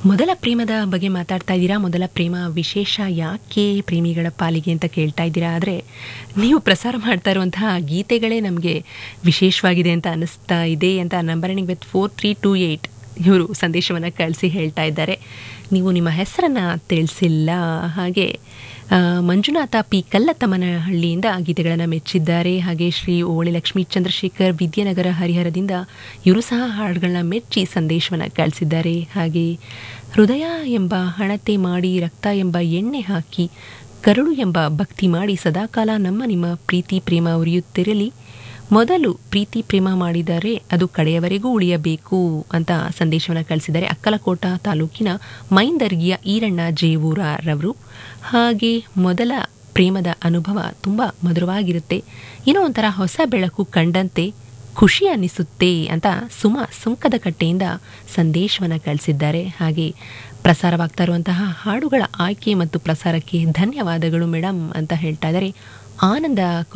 ಮೊದಲ ಪ್ರೇಮದ ಬಗ್ಗೆ ಮಾತಾಡ್ತಾ ಇದ್ದೀರಾ ಮೊದಲ ಪ್ರೇಮ ವಿಶೇಷ ಯಾಕೆ ಪ್ರೇಮಿಗಳ ಪಾಲಿಗೆ ಅಂತ ಕೇಳ್ತಾ ಇದ್ದೀರಾ ಆದರೆ ನೀವು ಪ್ರಸಾರ ಮಾಡ್ತಾ ಇರುವಂತಹ ಗೀತೆಗಳೇ ನಮಗೆ ವಿಶೇಷವಾಗಿದೆ ಅಂತ ಅನ್ನಿಸ್ತಾ ಇದೆ ಅಂತ number with four three two eight ಇವರು ಸಂದೇಶವನ್ನು ಕಳಿಸಿ ಹೇಳ್ತಾ ಇದ್ದಾರೆ ನೀವು ನಿಮ್ಮ ಹೆಸರನ್ನು ತಿಳಿಸಿಲ್ಲ ಹಾಗೆ ಆ, ಮಂಜುನಾಥ ಪಿ ಕಲ್ಲತ್ತಮ್ಮನಹಳ್ಳಿಯಿಂದ ಗೀತೆಗಳನ್ನು ಮೆಚ್ಚಿದ್ದಾರೆ ಹಾಗೆ ಶ್ರೀ ಓಳಿ ಲಕ್ಷ್ಮೀ ಚಂದ್ರಶೇಖರ್ ವಿದ್ಯಾನಗರ ಹರಿಹರದಿಂದ ಇವರು ಸಹ ಹಾಡುಗಳನ್ನ ಮೆಚ್ಚಿ ಸಂದೇಶವನ್ನು ಕಳಿಸಿದ್ದಾರೆ ಹಾಗೆ ಹೃದಯ ಎಂಬ ಹಣತೆ ಮಾಡಿ ರಕ್ತ ಎಂಬ ಎಣ್ಣೆ ಹಾಕಿ ಕರುಳು ಎಂಬ ಭಕ್ತಿ ಮಾಡಿ ಸದಾಕಾಲ ನಮ್ಮ ನಿಮ್ಮ ಪ್ರೀತಿ ಪ್ರೇಮ ಉರಿಯುತ್ತಿರಲಿ ಮೊದಲು ಪ್ರೀತಿ ಪ್ರೇಮ ಮಾಡಿದರೆ ಅದು ಕಡೆಯವರೆಗೂ ಉಳಿಯಬೇಕು ಅಂತ ಸಂದೇಶವನ್ನು ಕಳಿಸಿದ್ದಾರೆ ಅಕ್ಕಲಕೋಟ ತಾಲೂಕಿನ ಮೈಂದರ್ಗಿಯ ಈರಣ್ಣ ಜೇವೂರರವರು ಹಾಗೆ ಮೊದಲ ಪ್ರೇಮದ ಅನುಭವ ತುಂಬ ಮಧುರವಾಗಿರುತ್ತೆ ಏನೋ ಒಂಥರ ಹೊಸ ಬೆಳಕು ಕಂಡಂತೆ ಖುಷಿ ಅನ್ನಿಸುತ್ತೆ ಅಂತ ಸುಮ ಸುಂಕದ ಕಟ್ಟೆಯಿಂದ ಸಂದೇಶವನ್ನು ಕಳಿಸಿದ್ದಾರೆ ಹಾಗೆ ಪ್ರಸಾರವಾಗ್ತಾ ಇರುವಂತಹ ಹಾಡುಗಳ ಆಯ್ಕೆ ಮತ್ತು ಪ್ರಸಾರಕ್ಕೆ ಧನ್ಯವಾದಗಳು ಮೇಡಮ್ ಅಂತ ಹೇಳ್ತಾ ಇದ್ದಾರೆ ಆನಂದ